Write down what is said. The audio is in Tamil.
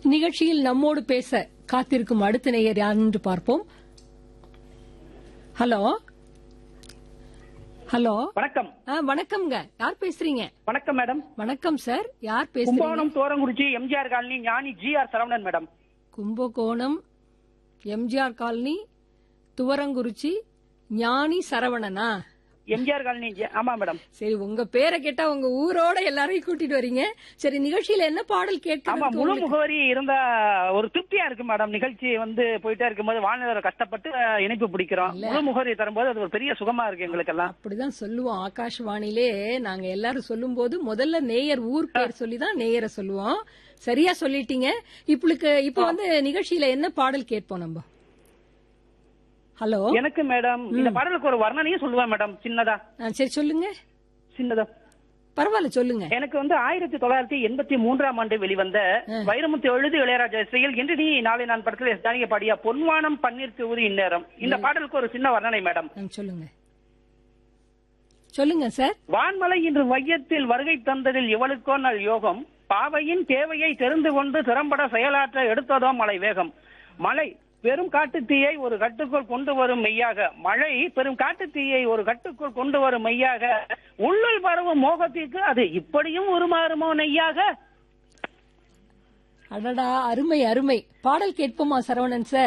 நிகழ்ச்சியில் நம்மோடு பேச காத்திருக்கும் அடுத்த நேயர் யார் என்று பார்ப்போம் ஹலோ ஹலோ வணக்கம் ஆ, வணக்கம்ங்க யார் பேசுறீங்க வணக்கம் மேடம் வணக்கம் சார் யார் பேசுறீங்க Kumbakonam Thorankurichi MGR colony Gnani G R Saravanan madam Kumbakonam MGR colony Thuvarankurichi Gnani சரவணனா எம்ஜிஆர் காலனி ஜி- ஆமா மேடம் சரி உங்க பேரை கேட்டா உங்க ஊரோட எல்லாரையும் கூட்டிட்டு வரீங்க சரி நிகழ்ச்சியில என்ன பாடல் ஆமா கேட்கணும் முழு முகவரி இருந்தா ஒரு திருப்தியா இருக்கு மேடம் நிகழ்ச்சி வந்து போயிட்டே இருக்கும்போது வானிலை கஷ்டப்பட்டு அஹ், இணைப்பு பிடிக்கிறோம் முழு முகவரி தரும்போது அது ஒரு பெரிய சுகமா இருக்கு எங்களுக்கெல்லாம் அப்படிதான் சொல்லுவோம் ஆகாஷ்வாணிலே நாங்க எல்லாரும் சொல்லும்போது முதல்ல நேயர் ஊர் பேர் சொல்லி தான் நேயரை சொல்லுவோம் சரியா சொல்லிட்டீங்க இப்பளுக்கு இப்ப வந்து நிகழ்ச்சியில என்ன பாடல் கேட்போம் நம்ம ஹலோ எனக்கு மேடம் இந்த பாடலுக்கு ஒரு வர்ணனையும் சொல்லுவேன் மேடம் சின்னதா ஆ, சரி சொல்லுங்க சின்னதா பரவாயில்ல சொல்லுங்க எனக்கு வந்து ஆயிரத்தி தொள்ளாயிரத்தி எண்பத்தி மூன்றாம் ஆண்டு வெளிவந்த வைரமுத்து எழுதி இளையராஜா இசையில் இன்று நீ நாளை நான் படத்தில் எஸ். ஜானகி பாடிய பொன்வானம் பன்னீர் தூவி இந்நேரம் இந்த பாடலுக்கு ஒரு சின்ன வர்ணனை மேடம் ஆ, சொல்லுங்க சொல்லுங்க சார் வான்மலை இன்று வையத்தில் வருகை தந்ததில் இவளுக்கோ நல் யோகம் பாவையின் தேவையை தெரிந்து கொண்டு திறம்பட செயலாற்ற எடுத்ததோ மலை வேகம் மழை பெரும் காட்டுத் தீயை ஒரு கட்டுக்குள் கொண்டு வரும் மெய்யாக மழை பெரும் காட்டுத் தீயை ஒரு கட்டுக்குள் கொண்டு வரும் மெய்யாக உள்ளுள் பரவும் மோகத்திற்கு அது இப்படியும் உருமாறுமோ நெய்யாக அடடா அருமை அருமை பாடல் கேட்போமா சரவணன் சார்